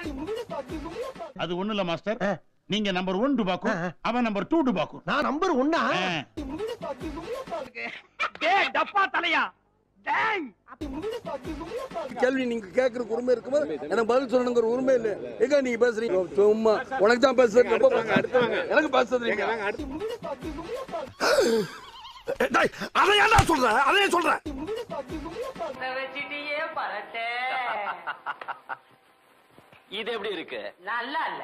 அது ஒண்ணு இல்ல மாஸ்டர் நீங்க நம்பர் ஒன் டுபாக்கும் அவன் நம்பர் டூ டுபாக்கும் நான் நம்பர் ஒன்னா டேய் டப்பா தலையா டேய் கேள்வி நீங்க கேக்குற உரிமை இருக்குமா எனக்கு பதில் சொல்லணுங்கிற உரிமை இல்ல எங்க நீங்க பேசுறீங்க சும்மா உனக்கு தான் பேசுறது ரொம்ப எனக்கு பேசுறது அதை ஏன்டா சொல்ற அதையே சொல்றேன் வச்சிட்டியே பரட்டே இது எப்படி இருக்கு நல்லா இல்ல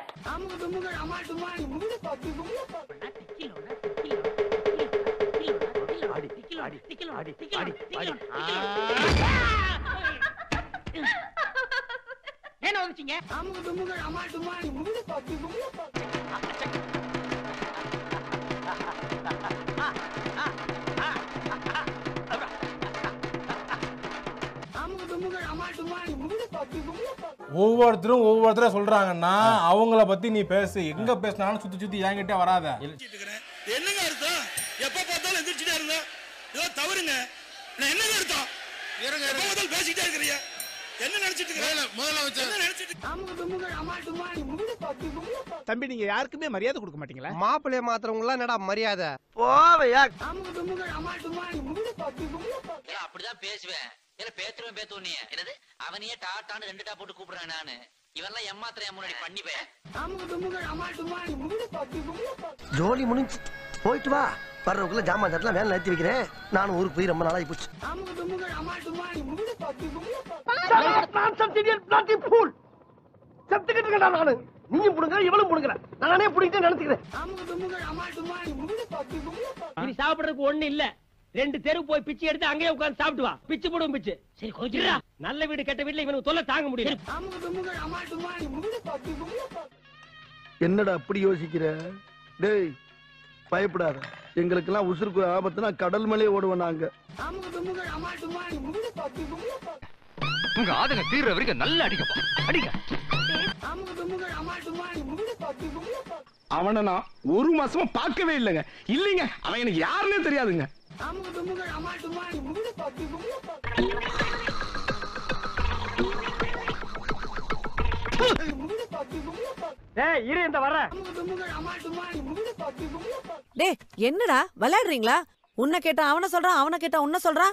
என்ன வந்துச்சீங்க ஒவ்வொருத்தரும் ஒவ்வொருத்தரும் சொல்றாங்கன்னா அவங்கள பத்தி நீ பேசு எங்க பேசினாலும் சுத்தி சுத்தி என்கிட்ட வராத என்னங்க அர்த்தம் எப்ப பார்த்தாலும் எந்திரிச்சுட்டே இருங்க ஏதோ தவறுங்க நான் என்னங்க அர்த்தம் எப்ப பார்த்தாலும் பேசிக்கிட்டே இருக்கிறீங்க என்ன நினைச்சிட்டு இருக்கிறேன் முதல்ல என்ன நினைச்சிட்டு தம்பி நீங்க யாருக்குமே மரியாதை கொடுக்க மாட்டீங்களா மாப்பிள்ளைய மாத்திரவங்க எல்லாம் என்னடா மரியாதை போவையா அப்படிதான் பேசுவேன் இல்ல பேத்துருவேன் பேத்துவோம் நீ என்னது அவனையே டாட்டான்னு ரெண்டு டா போட்டு கூப்பிடுறேன் நானு இவெல்லாம் எம்மாத்திரம் என் முன்னாடி பண்ணிப்பேன் ஜோலி முடிஞ்சு போயிட்டு வா வர்றதுக்குள்ள ஜாமான் தட்டலாம் வேலை நிறுத்தி வைக்கிறேன் நானும் ஊருக்கு போய் ரொம்ப நாளாகி போச்சு செத்துக்கிட்டு இருக்கா நானு நீயும் புடுங்க இவளும் புடுங்கற நானே புடிக்கிட்டு நினைச்சுக்கிறேன் இனி சாப்பிடுறதுக்கு ஒண்ணு இல்ல ரெண்டு தெரு போய் பிச்சை எடுத்து அங்கேயே உட்கார்ந்து சாப்பிட்டு வா பிச்சு போடும் பிச்சு சரி கொஞ்சம் நல்ல வீடு கெட்ட வீட்டுல இவனுக்கு தொல்லை தாங்க முடியல என்னடா அப்படி யோசிக்கிற டேய் பயப்படாத எங்களுக்கெல்லாம் உசுருக்கு ஆபத்துனா கடல் மேலே ஓடுவோம் நாங்க உங்க ஆதங்க தீர்ற வரைக்கும் நல்லா அடிக்கப்பா அடிக்க அவனை நான் ஒரு மாசமா பார்க்கவே இல்லைங்க இல்லைங்க அவன் எனக்கு யாருன்னே தெரியாதுங்க ஏய் இரு இந்த வர டேய் என்னடா விளையாடுறீங்களா உன்னை கேட்டா அவனை சொல்றான் அவனை கேட்டா உன்னை சொல்றான்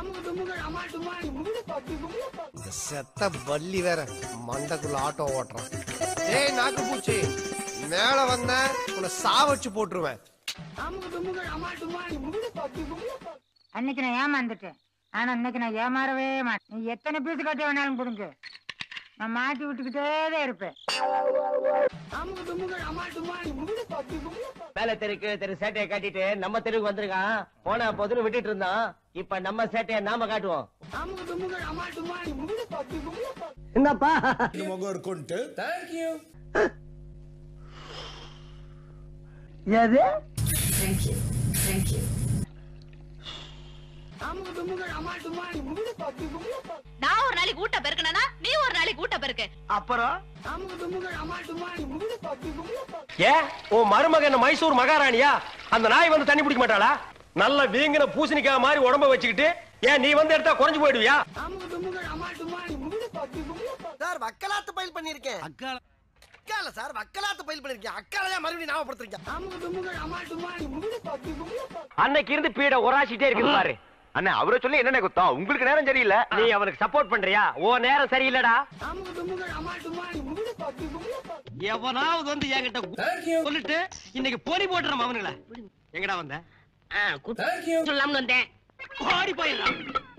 இந்த செத்த பள்ளி வேற மண்டக்குள்ள ஆட்டோ ஓட்டுறான் ஏய் நாக்கு பூச்சி மேல வந்த உன்னை சாவச்சு போட்டுருவேன் அன்னைக்கு நான் ஏமாந்துட்டேன் ஆனா இன்னைக்கு நான் ஏமாறவே மாட்டேன் நீ எத்தனை பீஸ் கட்ட வேணாலும் கொடுங்க நான் மாட்டி விட்டுக்கிட்டே தான் இருப்பேன் மேல தெருக்கு தெரு சேட்டையை காட்டிட்டு நம்ம தெருவுக்கு வந்திருக்கான் போன பொதுன்னு விட்டுட்டு இருந்தான் இப்ப நம்ம சேட்டையை நாம காட்டுவோம் என்னப்பா முகம் இருக்குன்ட்டு எது நான் ஒரு நாளைக்கு ஊட்ட பெருக்கனா நீ ஒரு நாளைக்கு ஊட்ட பெருக்கு அப்புறம் ஏ ஓ மருமக என்ன மைசூர் மகாராணியா அந்த நாய் வந்து தண்ணி பிடிக்க மாட்டாளா நல்ல வீங்கின பூசணிக்காய் மாதிரி உடம்ப வச்சுக்கிட்டு ஏன் நீ வந்து எடுத்தா குறைஞ்சு போயிடுவியா சார் வக்கலாத்து பயில் பண்ணிருக்கேன் அக்கால அக்கால சார் வக்கலாத்து பயில் பண்ணிருக்கேன் அக்கால மறுபடியும் ஞாபகப்படுத்துறீங்க அன்னைக்கு இருந்து பீட உராசிட்டே இருக்குது பாரு அண்ணா அவரை சொல்லி என்ன குத்தம் உங்களுக்கு நேரம் சரியில்லை நீ அவனுக்கு சப்போர்ட் பண்றியா ஓ நேரம் சரியில்லடா எவனாவது வந்து என்கிட்ட சொல்லிட்டு இன்னைக்கு பொறி போட்டுறோம் அவனுங்கள எங்கடா வந்த சொல்லாம வந்தேன் ஓடி போயிடலாம்